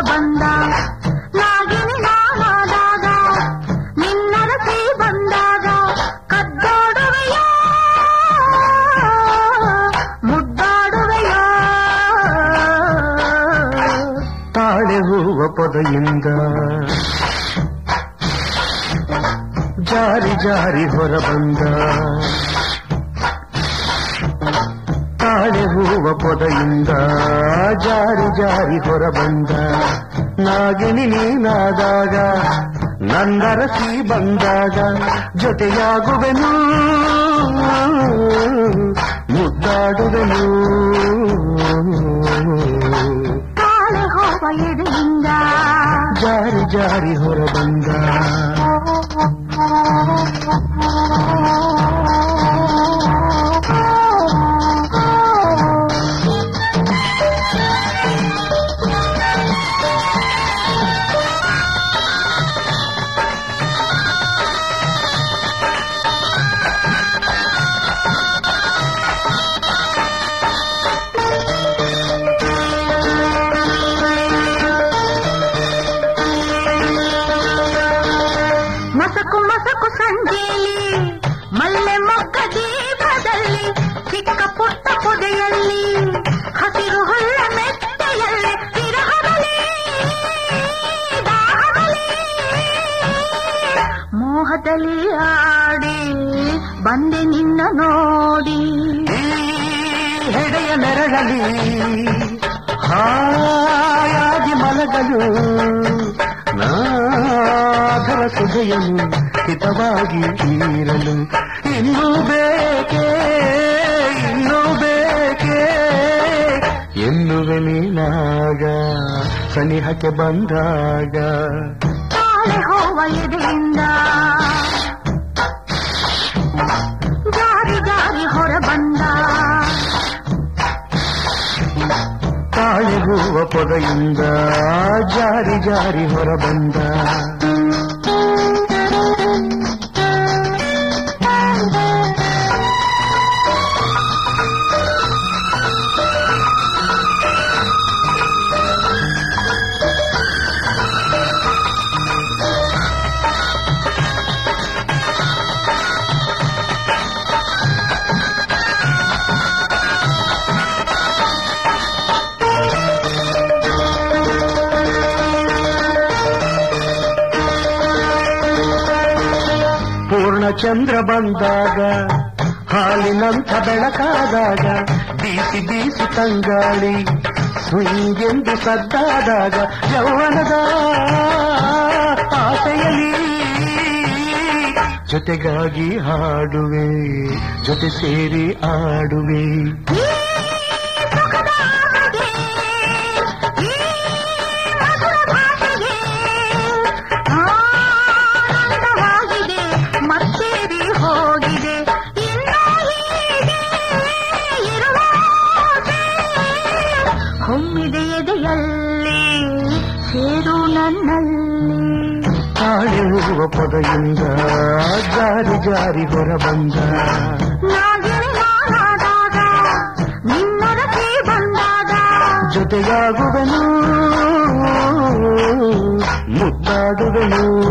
ಬಂದ ನಾಗಿನಿ ನಾನಾದಾಗ ನಿನ್ನರಸಿ ಬಂದಾಗ ಕದ್ದೋಡುವೆಯೋ ಮುದ್ದಾಡುವೆಯೋ ತಾಳೆ ಹೂವ ಪೊದೆಯಿಂದ ಜಾರಿ ಜಾರಿ ಹೊರ ಬಂದ ತಾಳೆ ಹೂವ ಪೊದೆಯಿಂದ ಜಾರಿ ಜಾರಿ ಹೊರ ಬಂದ ನಾಗಿನಿ ನೀನಾದಾಗ ನಂದರಸಿ ಬಂದಾಗ ಜೊತೆಯಾಗುವೆನು ಮುದ್ದಾಡುವೆನು ತಾಳೆ ಹೋವ ಎದೆಯಿಂದ ಜಾರಿ ಜಾರಿ ಹೊರ ಬಂದ ಮಸಕು ಮಸಕು ಸಂಜೆಯಲ್ಲಿ ಮಲ್ಲೆ ಮೊಗ್ಗ ದೀಪದಲ್ಲಿ ಚಿಕ್ಕ ಪುಟ್ಟ ಪೊದೆಯಲ್ಲಿ ಹಸಿರು ಹುಲ್ಲ ಮೆತ್ತೆಯಲ್ಲಿ ವಿರಹದಲ್ಲಿ ದಾಹದಲ್ಲಿ ಮೋಹದಲ್ಲಿ ಆಡಿ ಬಂದೆ ನಿನ್ನ ನೋಡಿ ಈ ಹೆಡೆಯ ನೆರಳಲಿ ಹಾಯಾಗಿ ಮಲಗಲು ನಾಧರ ಸುಧೆಯನು ಹಿತವಾಗಿ ಇರಲು ಇನ್ನೂ ಬೇಕೇ ಇನ್ನೂ ಬೇಕೇ ಎನ್ನುವೆ ನೀನಾಗ ಸನಿಹಕ್ಕೆ ಬಂದಾಗ ತಾಳೆ ಹೋವ ಎದೆಯಿಂದ ಜಾರಿ ಜಾರಿ ಹೊರ ಬಂದ ತಾಳೆ ಹೂವ ಪೊದೆಯಿಂದ ಜಾರಿ ಜಾರಿ ಹೊರ ಬಂದ ಪೂರ್ಣ ಚಂದ್ರ ಬಂದಾಗ ಹಾಲಿನಂಥ ಬೆಳಕಾದಾಗ ಬೀಸಿ ಬೀಸಿ ತಂಗಾಳಿ ಸ್ವಿಂಗೆಂದು ಸದ್ದಾದಾಗ ಯೌವನದ ಆಸೆಯಲ್ಲಿ ಜೊತೆಗಾಗಿ ಹಾಡುವೆ ಜೊತೆ ಸೇರಿ ಆಡುವೆ ಈ ಸುಖದ ಆಸೆಗೆ, ಈ ಮಧುರ ಭಾಷೆಗೆ ಆನಂದವಾಗಿದೆ ಮತ್ತೇರಿ ಹೋಗಿದೆ ಇನ್ನೂ ಹೀಗೆ ಇರುವ ಆಸೆ. ಹೊಮ್ಮಿದೆ ಎದೆಯಲ್ಲಿ ಸೇರು ನನ್ನಲ್ಲಿ ತಾಳೆ ಹೂವ ಪೊದೆಯಿಂದ ಜಾರಿ ಜಾರಿ ಹೊರ ಬಂದ ನಾಗಿನಿ ನಾನಾದಾಗ ನಿನ್ನರಸಿ ಬಂದಾಗ ಜೊತೆಯಾಗುವೆನು ಮುದ್ದಾಡುವೆನು